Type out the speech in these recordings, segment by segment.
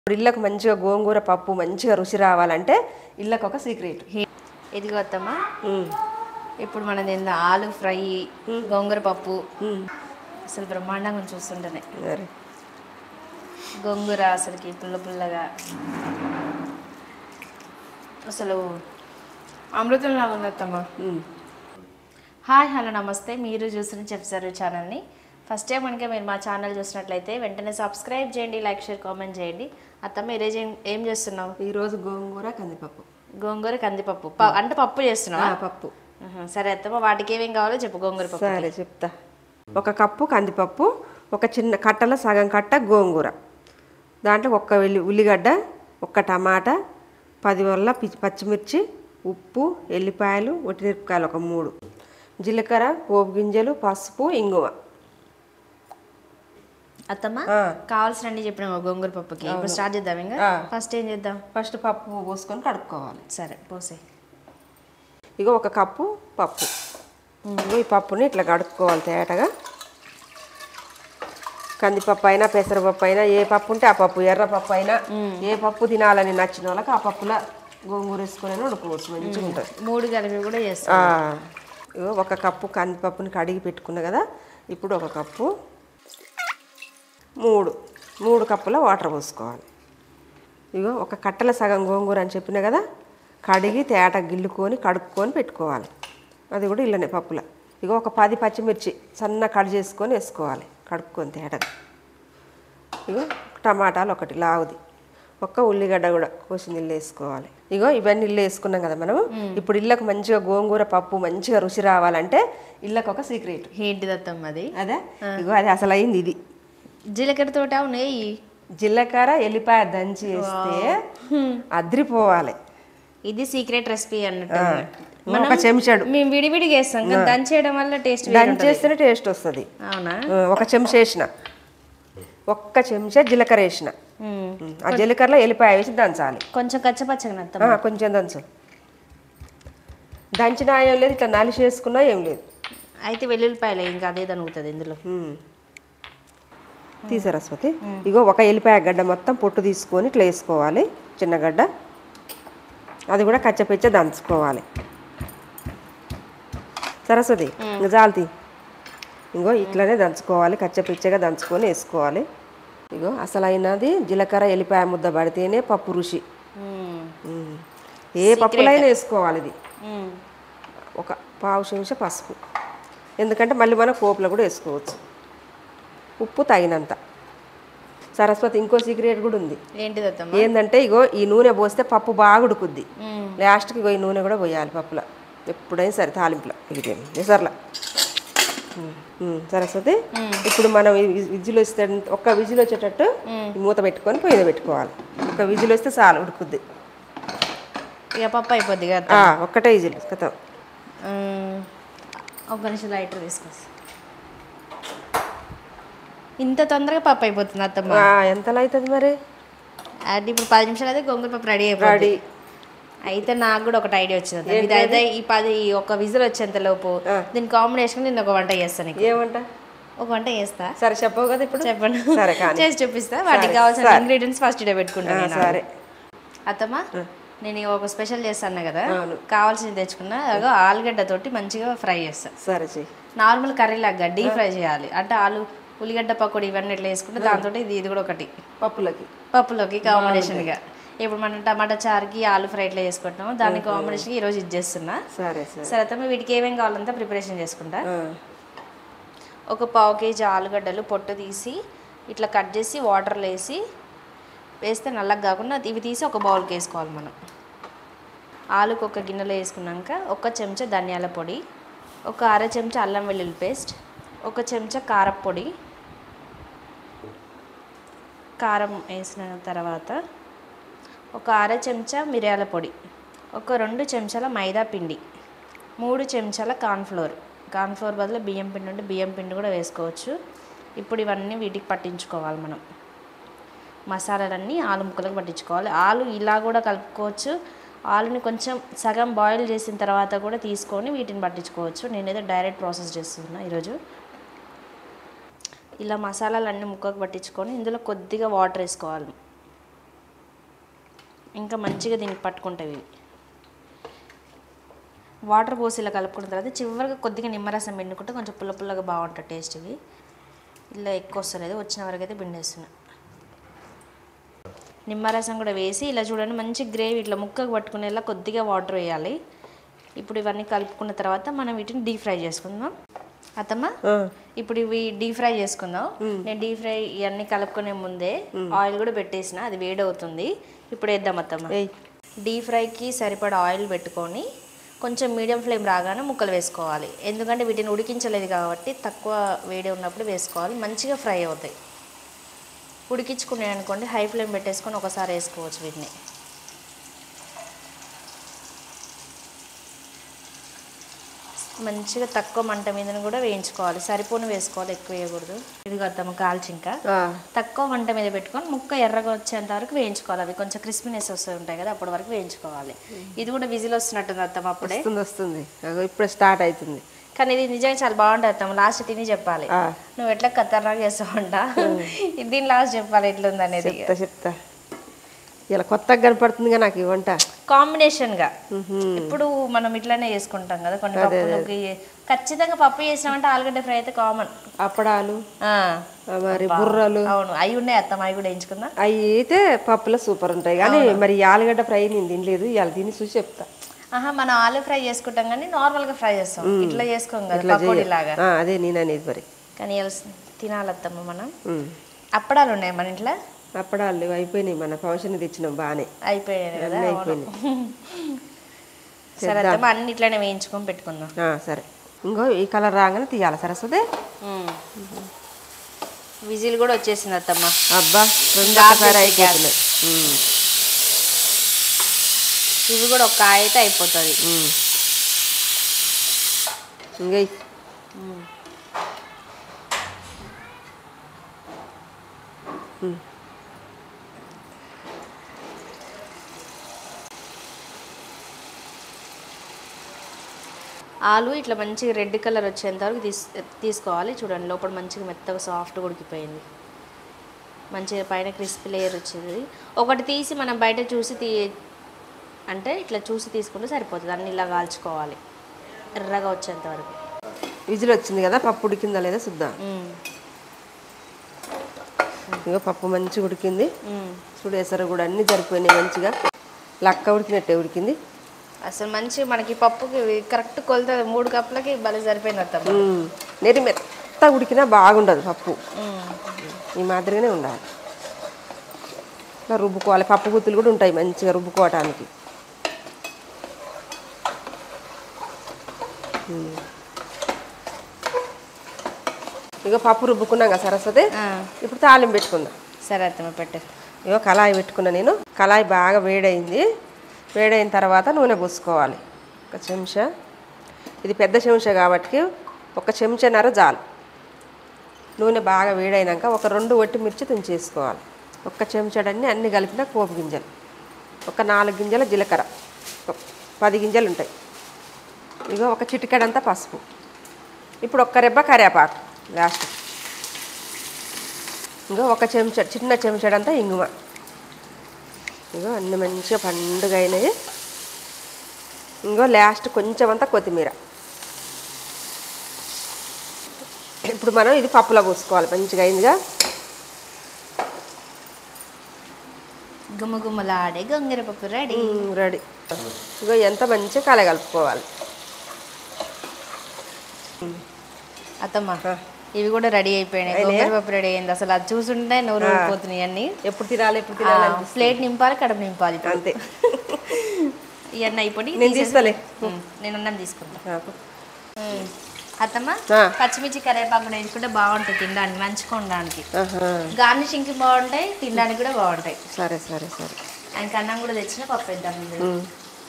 ఇప్పుడు ఇళ్ళకు మంచిగా గోంగూర పప్పు మంచిగా రుచి రావాలంటే ఇళ్ళకు ఒక సీక్రెట్ ఇదిగో అత్తమ్మా ఇప్పుడు మన తిందా ఆలు ఫ్రై గోంగూర పప్పు అసలు బ్రహ్మాండంగా ఉంది చూస్తుంటేనే సరే గోంగూర అసలుకి పుల్ల పుల్లగా అసలు అమృతం లాగా ఉంది అత్తమ్మ హాయ్ హలో నమస్తే మీరు చూసిన చెప్తారు ఛానల్ని ఫస్ట్ టైం కనుక మీరు మా ఛానల్ చూసినట్లయితే వెంటనే సబ్స్క్రైబ్ చేయండి లైక్ షేర్ కామెంట్ చేయండి అత్తమ్మ ఈరోజు ఏం ఏం చేస్తున్నావు ఈరోజు గోంగూర కందిపప్పు గోంగూర కందిపప్పు ప- అంటే పప్పు చేస్తున్నావా ఆ, పప్పు ఆహా, సరే అత్తమ్మ వాటికి ఏమేం కావాలో చెప్పు గోంగూర పప్పు సరే చెప్తా ఒక కప్పు కందిపప్పు ఒక చిన్న కట్టలో సగం కట్ట గోంగూర దాంట్లో ఒక్క వెల్లి ఉల్లిగడ్డ ఒక్క టమాటా పది వల్ల పి- పచ్చిమిర్చి ఉప్పు ఎల్లిపాయలు ఒట్టిమిరపకాయలు ఒక మూడు జీలకర్ర పోపు గింజలు పసుపు ఇంగువ అత్తమ్మ ఆ. కావాల్సినవి చెప్పిన గోంగూర పప్పుకి ఇప్పుడు స్టార్ట్ చేద్దాం ఇంకా ఆ. ఫస్ట్ ఏం చేద్దాం ఫస్ట్ పప్పు పోసుకొని కడుక్కోవాలి సరే పోసే ఇగో ఒక కప్పు పప్పు ఇగో ఈ పప్పుని ఇట్లా కడుక్కోవాలి తేటగా కందిపప్పు అయినా పెసరపప్పు అయినా ఏ పప్పు ఉంటే ఆ పప్పు ఎర్ర పప్పు అయినా ఏ పప్పు తినాలని నచ్చిన వాళ్ళకి ఆ పప్పులో గోంగూర వేసుకొని వండుకోవచ్చు మంచిగా ఉంటుంది మూడు కలిపి కూడా చేస్తాం ఆ, ఇగో ఒక కప్పు కందిపప్పుని కడిగి పెట్టుకున్నా కదా ఇప్పుడు ఒక కప్పు మూడు మూడు కప్పుల వాటర్ పోసుకోవాలి ఇగో ఒక కట్టల సగం గోంగూర అని చెప్పిన కదా కడిగి తేట గిల్లుకొని కడుక్కొని పెట్టుకోవాలి అది కూడా ఇల్లనే పప్పుల ఇగో ఒక పది పచ్చిమిర్చి సన్న కట్ చేసుకొని వేసుకోవాలి కడుక్కొని తేటగా ఇగో టమాటాలు ఒకటి లావుది ఒక్క ఉల్లిగడ్డ కూడా కోసి నీళ్ళు వేసుకోవాలి ఇగో ఇవన్నీ ఇల్లు వేసుకున్నాం కదా మనం ఇప్పుడు ఇళ్ళకు మంచిగా గోంగూర పప్పు మంచిగా రుచి రావాలంటే ఇళ్ళకు ఒక సీక్రెట్ ఏంటిది అత్తమ్మ అది అదే ఇగో అది అసలు అయింది ఇది జీలకర్ర తోట ఉన్నాయి జీలకర్ర ఎల్లిపాయ దంచి వేస్తే అద్రిపోవాలి ఇది సీక్రెట్ రెసిపీ అన్నట్టు ఒక చెంచాడు మేము విడివిడిగా వేస్తాం కానీ దంచేయడం వల్ల టేస్ట్ దంచేస్తేనే టేస్ట్ వస్తుంది అవునా ఒక చెంచా వేసిన ఒక్క చెంచా జీలకర్ర వేసిన మ్మ్. ఆ జీలకర్రలో ఎల్లిపాయ వేసి దంచాలి కొంచెం కచ్చపచ్చగా అత్తమ్మ ఆ, కొంచెం దంచు దంచిన ఏం లేదు ఇట్లా నలిసి వేసుకున్నా ఏం లేదు అయితే వెల్లుల్లిపాయలు ఇంకా అదే దనుగుతుంది ఇందులో ఉమ్. తీ సరస్వతి ఇగో ఒక ఎల్లిపాయ గడ్డ మొత్తం పొట్టు తీసుకొని ఇట్లా వేసుకోవాలి చిన్న గడ్డ అది కూడా కచ్చపెచ్చ దంచుకోవాలి సరస్వతి ఇంక జాల్తీ ఇంకో ఇట్లనే దంచుకోవాలి కచ్చపిచ్చగా దంచుకొని వేసుకోవాలి ఇగో అసలైనది జీలకర్ర ఎల్లిపాయ ముద్ద పడితేనే పప్పు రుచి మ్మ్. ఉమ్. ఏ పప్పులైనా వేసుకోవాలి ఇది మ్మ్. ఒక పావు చెంచా పసుపు ఎందుకంటే మళ్ళీ మనం పోపులో కూడా వేసుకోవచ్చు ఉప్పు తగినంత సరస్వతి ఇంకో సీక్రెట్ కూడా ఉంది ఏంటిది అత్తమ్మ ఏంటంటే ఇగో ఈ నూనె పోస్తే పప్పు బాగా ఉడుకుద్ది మ్మ్. లాస్ట్కి ఇగో ఈ నూనె కూడా పోయాలి పప్పులో ఎప్పుడైనా సరే తాలింపులో ఇది నిసర్లా సరస్వతి ఇప్పుడు మనం ఈ వి- విజిల్ వస్తే ఒక్క విజిల్ వచ్చేటట్టు ఈ మూత పెట్టుకొని పొయ్యి పెట్టుకోవాలి ఒక విజిల్ వస్తే చాలు ఉడుకుద్ది ఇక పప్పు అయిపోద్ది కదా ఆ, ఒక్కటే విజిల్ కథం మ్మ్. ఒక నిమిషం లైటర్ తీసుకొస్తా ఇంత తొందరగా పప్పు అయిపోతుంది అత్తమ్మ ఆ, ఎంతలో అవుతుంది మరి అది ఇప్పుడు పది నిమిషాలు అయితే గోంగూర పప్పు రెడీ అయిపోతుంది రెడీ అయితే నాకు కూడా ఒకటి ఐడియా వచ్చింది అత్తమ్మ. ఇది అయితే ఈ పది ఒక విజిల్ వచ్చేంత లోపు దీని కాంబినేషన్ నేను ఒక వంట చేస్తాను నీకు ఏమంట ఒక వంట చేస్తా సరే చెప్పవు కదా ఇప్పుడు చెప్పండి సరే కానీ చేసి చూపిస్తా వాటికి కావాల్సిన ఇంగ్రీడియంట్స్ ఫస్ట్ ఇడే పెట్టుకుంటాను ఆ, నేను. సరే అత్తమ్మ నేను ఇక ఒక స్పెషల్ చేస్తాను కదా అవును. కావాల్సింది తెచ్చుకున్నా అగో ఆలుగడ్డ తోటి మంచిగా ఫ్రై చేస్తా సరే చెయ్యి నార్మల్ కర్రీ లాగా డీప్ ఫ్రై చేయాలి అంటే ఆలు ఉల్లిగడ్డ పకోడీ ఇవన్నీ ఇట్లా వేసుకుంటే దాంతో ఇది ఇది కూడా ఒకటి పప్పులకి పప్పులోకి కాంబినేషన్గా ఇప్పుడు మనం టమాటా చారుకి ఆలు ఫ్రై ఇట్లా చేసుకుంటున్నాం దాని కాంబినేషన్కి ఈరోజు ఇది చేస్తున్నా సరే సరే సరే అత్తమ్మ వీటికి ఏమేం కావాలంతా ప్రిపరేషన్ చేసుకుంటా ఆ, ఒక పావు కేజీ ఆలుగడ్డలు పొట్టు తీసి ఇట్లా కట్ చేసి వాటర్లో వేసి వేస్తే నల్లగా కాకుండా ఇవి తీసి ఒక బౌల్కి వేసుకోవాలి మనం ఆలుకు ఒక గిన్నెలో వేసుకున్నాక ఒక చెంచా ధనియాల పొడి ఒక అర చెంచా అల్లం వెల్లుల్లి పేస్ట్ ఒక చెంచా కారపొడి కారం వేసిన తర్వాత ఒక అర చెంచా మిరియాల పొడి ఒక రెండు చెంచాల మైదా పిండి మూడు చెంచాల కార్న్ఫ్లోర్ కార్న్ఫ్లోర్ బదులు బియ్యం పిండి ఉంటే బియ్యం పిండి కూడా వేసుకోవచ్చు ఇప్పుడు ఇవన్నీ వీటికి పట్టించుకోవాలి మనం మసాలాలన్నీ ఆలు ముక్కలకు పట్టించుకోవాలి ఆలు ఇలా కూడా కలుపుకోవచ్చు ఆలుని కొంచెం సగం బాయిల్ చేసిన తర్వాత కూడా తీసుకొని వీటిని పట్టించుకోవచ్చు నేనైతే డైరెక్ట్ ప్రాసెస్ చేస్తున్నా ఈరోజు ఇలా మసాలాలన్నీ ముక్కకు పట్టించుకొని ఇందులో కొద్దిగా వాటర్ వేసుకోవాలి ఇంకా మంచిగా దీనికి పట్టుకుంటాయి ఇవి వాటర్ పోసి ఇలా కలుపుకున్న తర్వాత చివరిగా కొద్దిగా నిమ్మరసం పిండుకుంటే కొంచెం పుల్ల పుల్లగా బాగుంటుంది టేస్ట్ ఇవి ఇలా ఎక్కువ వస్తలేదు వచ్చిన వరకు అయితే పిండేస్తున్నా నిమ్మరసం కూడా వేసి ఇలా చూడండి మంచి గ్రేవీ ఇట్లా ముక్కకు పట్టుకునేలా కొద్దిగా వాటర్ వేయాలి ఇప్పుడు ఇవన్నీ కలుపుకున్న తర్వాత మనం వీటిని డీప్ ఫ్రై చేసుకుందాం అత్తమ్మ ఆ, ఇప్పుడు ఇవి డీప్ ఫ్రై చేసుకుందాం నేను డీప్ ఫ్రై ఇవన్నీ కలుపుకునే ముందే ఆయిల్ కూడా పెట్టేసిన అది వేడి అవుతుంది ఇప్పుడు వేద్దాం అత్తమ్మ ఏయ్ డీప్ ఫ్రైకి సరిపడా ఆయిల్ పెట్టుకొని కొంచెం మీడియం ఫ్లేమ్ రాగానే ముక్కలు వేసుకోవాలి ఎందుకంటే వీటిని ఉడికించలేదు కాబట్టి తక్కువ వేడి ఉన్నప్పుడు వేసుకోవాలి మంచిగా ఫ్రై అవుతాయి ఉడికించుకున్నాయి అనుకోండి హై ఫ్లేమ్ పెట్టేసుకొని ఒకసారి వేసుకోవచ్చు వీటిని మంచిగా తక్కువ మంట మీద కూడా వేయించుకోవాలి సరిపోను వేసుకోవాలి ఎక్కువ వేయకూడదు ఇది కొద్దాము కాల్చి ఇంకా ఆ, తక్కువ మంట మీద పెట్టుకొని ముక్క ఎర్రగా వచ్చేంత వరకు వేయించుకోవాలి అవి కొంచెం క్రిస్పీనెస్ వస్తూ ఉంటాయి కదా అప్పటి వరకు వేయించుకోవాలి ఇది కూడా విజిల్ వస్తున్నట్టుంది అత్తమ్మ అప్పుడే వస్తుంది వస్తుంది అగో ఇప్పుడే స్టార్ట్ అవుతుంది కానీ ఇది నిజంగా చాలా బాగుంటుంది అత్తమ్మ లాస్ట్ తిని చెప్పాలి ఆ. నువ్వు ఎట్లా ఖతర్నాక్ చేస్తావంట దీని లాస్ట్ చెప్పాలి ఎట్లుంది అనేది చెప్తా చెప్తా ఇలా కొత్తగా కనపడుతుందిగా నాకు ఈ వంట కాంబినేషన్ గా మ్హూ. ఇప్పుడు మనం ఇట్లానే చేసుకుంటాం కదా కొన్ని పప్పులకి ఖచ్చితంగా పప్పు చేసినామంటే ఆలుగడ్డ ఫ్రై అయితే కామన్ అప్పడాలు ఆ, మరి బుర్రలు అవును అవి ఉన్నాయి అత్తమ్మ అవి కూడా వేయించుకుందా అవి అయితే పప్పులో సూపర్ ఉంటాయి కానీ మరి ఈ ఆలుగడ్డ ఫ్రై నేను తినలేదు ఇవాళ తిని చూసి చెప్తా ఆహా మనం ఆలు ఫ్రై చేసుకుంటాం కానీ నార్మల్ గా ఫ్రై చేస్తాం ఇట్లా చేసుకోం కదా ఇట్లా పకోడీ చెయ్య. లాగా ఆ, అదే నేను అనేది మరి కానీ ఇవాళ తినాలత్తమ్మ మనం ఉమ్. అప్పడాలు ఉన్నాయి మన ఇంట్లో అప్పడాలు లేవు, అయిపోయినాయి మన ఫంక్షన్ తెచ్చినాం బాగానే అయిపోయాయి కదా అన్నీ అవును. అయిపోయినాయి సరే అత్తమ్మ అన్ని ఇట్లానే వేయించుకొని పెట్టుకుందాం ఆ, సరే ఇంకో ఈ కలర్ రాగానే తీయాలి సరస్వతి విజిల్ కూడా వచ్చేసింది అత్తమ్మ అబ్బా రెండు ఆఫ్ ఒకసారి చేసే అయిపోతున్నాయి ఉమ్, ఇవి కూడా ఒక కాయ అయితే అయిపోతుంది ఉమ్. ఇంక ఇ- ఉమ్. ఆలు ఇట్లా మంచిగా రెడ్ కలర్ వచ్చేంత వరకు తీస్ తీసుకోవాలి చూడండి లోపల మంచిగా మెత్తగా సాఫ్ట్గా ఉడికిపోయింది మంచిగా పైన క్రిస్పీ లేయర్ వచ్చింది ఒకటి తీసి మనం బయట చూసి తీ అంటే ఇట్లా చూసి తీసుకుంటే సరిపోతుంది అన్ని ఇలా కాల్చుకోవాలి ఎర్రగా వచ్చేంత వరకు విజిల్ వచ్చింది కదా పప్పు ఉడికిందా లేదా చూద్దాం మ్మ్. ఇగో పప్పు మంచిగా ఉడికింది మ్మ్. చూడు ఎసరు కూడా అన్నీ సరిపోయినాయి మంచిగా లక్క ఉడికినట్టే ఉడికింది అసలు మంచి మనకి పప్పుకి కరెక్ట్ కొలత మూడు కప్పులకి భలే సరిపోయింది అత్తమ్మ ఉమ్. నెరి మెత్త ఉడికినా బాగుండదు పప్పు మ్మ్. ఈ మాదిరిగానే ఉండాలి ఇట్లా రుబ్బుకోవాలి పప్పు గుత్తులు కూడా ఉంటాయి మంచిగా రుబ్బుకోవటానికి ఉమ్. ఇగో పప్పు రుబ్బుకున్నాం కదా సరస్వతి ఆ, ఇప్పుడు తాలింపు పెట్టుకుందాం సరే అత్తమ్మ పెట్టు ఇగో కళాయి పెట్టుకున్నా నేను కళాయి బాగా వేడైంది వేడైన తర్వాత నూనె పోసుకోవాలి ఒక చెంచా ఇది పెద్ద చెంచా కాబట్టి ఒక చెంచాన్నర జాలు నూనె బాగా వేడైనాక ఒక రెండు ఒట్టి మిర్చి తుంచేసుకోవాలి ఒక్క చెంచాడన్ని అన్ని కలిపిన పోపు గింజలు ఒక నాలుగు గింజల జీలకర్ర ఒక పది గింజలు ఉంటాయి ఇగో ఒక చిటికెడంతా పసుపు ఇప్పుడు ఒక్క రెబ్బ కరివేపాకు లాస్ట్ ఇంకో ఒక చెంచా చిన్న చెంచాడంతా ఇంగువ ఇగో అన్ని మంచిగా పండుగ అయినాయి ఇంకో లాస్ట్ కొంచెం అంతా కొత్తిమీర ఇప్పుడు మనం ఇది పప్పులో పోసుకోవాలి మంచిగా అయిందిగా గుమ్మగుమ్మలాడే గొంగర పప్పు రెడీ ఉమ్, రెడీ ఇగో ఎంత మంచిగా కలగలుపుకోవాలి అత్తమ్మ ఆ. ఇవి కూడా రెడీ అయిపోయినాయి అయినాయా? గొంగర పప్పు రెడీ అయింది అసలు అది చూసుంటే నోరు ఆ. ఊరిపోతున్నాయి అన్ని ఎప్పుడు తినాలి ఎప్పుడు తినాలి అనిపిస్తుంది. ప్లేట్ నింపాలి కడుపు నింపాలి ఇప్పుడు. అంతే ఇవన్నీ అయిపోయి నేను తీస్తాలే. నేను అన్నం తీసుకుంటా నాకు. ఉమ్. అత్తమ్మ ఆ. పచ్చిమిర్చి కరివేపాకు కూడా వేసుకుంటే బాగుంటాయి తినడానికి మంచిగా ఉండడానికి ఆహా. గార్నిషింగ్కి బాగుంటాయి తినడానికి కూడా బాగుంటాయి సరే సరే సరే ఆయనకి అన్నం కూడా తెచ్చిన పప్పు వేద్దాం ఇందులో. ఉమ్,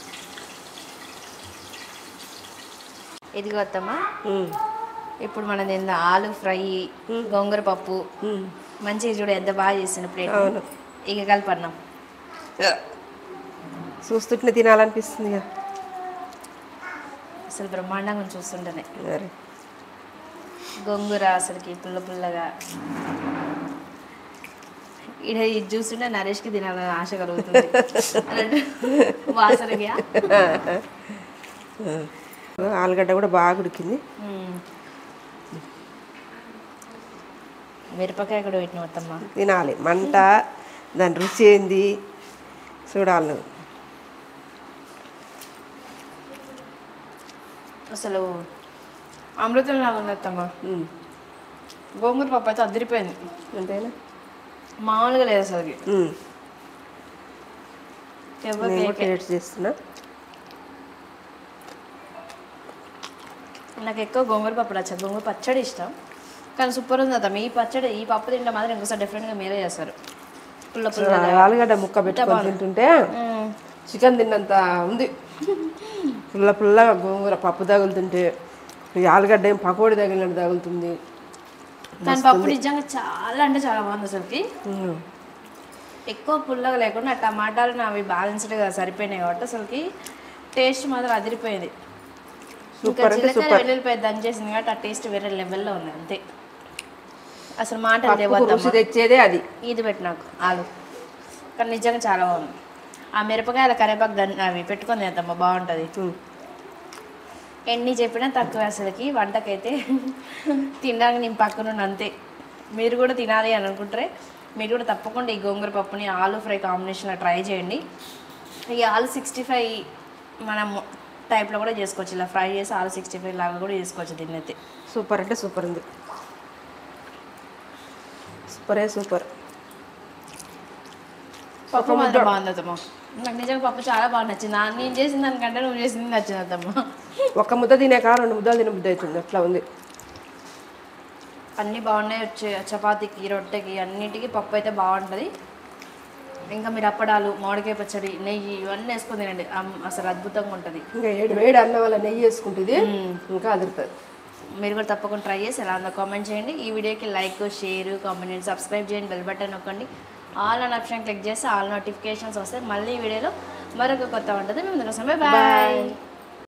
ఇదిగో అత్తమ్మ ఉమ్, ఇప్పుడు మనం తిన్న ఆలు ఫ్రై గోంగూర పప్పు ఉమ్. మంచిగా చూడ ఎంత బాగా చేసిన ప్లేట్ అవును. ఇక కలపన్నాం చూస్తుంటే తినాలనిపిస్తుంది కదా అసలు బ్రహ్మాండంగా చూస్తుంటేనే మరి గోంగూర అసలుకి పుల్ల పుల్లగా ఈడ ఇది చూస్తుంటే నరేష్కి తినాలని ఆశ కలుగుతుంది అన్నట్టు వాసనకి ఆలుగడ్డ కూడా బాగా ఉడికింది మిరపకాయ కూడా పెట్టిన మొత్తమ్మ తినాలి మంట దాని రుచి ఏంది చూడాలి నువ్వు అసలు అమృతం లాగా ఉంది అత్తమ్మ ఉమ్. గోంగూర పప్పు అయితే అదిరిపోయింది అంతేనా మామూలుగా లేదు అసలుకి ఉమ్. ఎవరు నేను కూడా టేస్ట్ చేస్తున్నా నాకు ఎక్కువ గోంగూర పప్పు నచ్చదు గోంగూర పచ్చడి ఇష్టం కానీ సూపర్ ఉంది అత్తమ్మ ఈ పచ్చడి ఈ పప్పు తింటే మాత్రం ఇంకోసారి డిఫరెంట్గా మీరే చేస్తారు పుల్ల పుల్ల ఆలుగడ్డ ముక్క పెట్టుకొని తింటుంటే చికెన్ తిన్నంత ఉంది పుల్ల పుల్లగా గోంగూర పప్పు తగులుతుంటే ఈ ఆలుగడ్డ ఏం పకోడీ తగిలినట్టు తగులుతుంది దాని పప్పు నిజంగా చాలా అంటే చాలా బాగుంది అసలుకి ఉమ్. ఎక్కువ పుల్లగా లేకుండా ఆ టమాటాలు అవి బ్యాలెన్స్డ్గా సరిపోయినాయి కాబట్టి అసలుకి టేస్ట్ మాత్రం అదిరిపోయింది ఇంకా సూపర్ అంటే జీలకర్ర వెల్లుల్లిపాయ దంచేసింది కాబట్టి ఆ టేస్ట్ వేరే లెవెల్లో ఉంది అంతే అసలు మాటలు లేవు పప్పుకు రుచి తెచ్చేదే అది ఇది పెట్టి నాకు ఆలు కానీ నిజంగా చాలా బాగుంది ఆ మిరపకాయల కరివేపాకు దన్ అవి పెట్టుకొని తింటామా బాగుంటుంది ఉమ్. ఎన్ని చెప్పినా తక్కువ అసలుకి వంటకైతే తినడానికి నేను పక్కన అంతే మీరు కూడా తినాలి అని అనుకుంటారే మీరు కూడా తప్పకుండా ఈ గోంగూర పప్పుని ఆలు ఫ్రై కాంబినేషన్లో ట్రై చేయండి ఈ ఆలు సిక్స్టీ ఫైవ్ మనం టైప్లో కూడా చేసుకోవచ్చు ఇలా ఫ్రై చేసి ఆలు సిక్స్టీ ఫైవ్ లాగా కూడా చేసుకోవచ్చు దీన్ని అయితే సూపర్ అంటే సూపర్ ఉంది సూపరే సూపర్ పప్పు మాత్రం బాగుంది అత్తమ్మ నాకు నిజంగా పప్పు చాలా బాగా నచ్చింది నా- నేను చేసిన దానికంటే నువ్వు చేసింది నచ్చింది అత్తమ్మ ఒక ముద్ద తినేక రెండు ముద్దలు తిన ముద్ద అవుతుంది అట్లా ఉంది అన్నీ బాగున్నాయి వచ్చే చపాతీకి రొట్టెకి అన్నిటికీ పప్పు అయితే బాగుంటుంది ఇంకా మీరు అప్పడాలు మామిడికాయ పచ్చడి నెయ్యి ఇవన్నీ వేసుకొని తినండి అమ్- అసలు అద్భుతంగా ఉంటుంది ఇంకా ఏడు వేడి అన్న వల్ల నెయ్యి వేసుకుంటుంది ఇంకా అదురుతుంది మీరు కూడా తప్పకుండా ట్రై చేసి ఎలా ఉందో కామెంట్ చేయండి ఈ వీడియోకి లైక్ షేర్ కామెంట్ సబ్స్క్రైబ్ చేయండి బెల్ బటన్ నొక్కండి ఆల్ అన్ ఆప్షన్ క్లిక్ చేస్తే ఆల్ నోటిఫికేషన్స్ వస్తాయి మళ్ళీ ఈ వీడియోలో మరొక కొత్త ఉంటుంది మేము బాయ్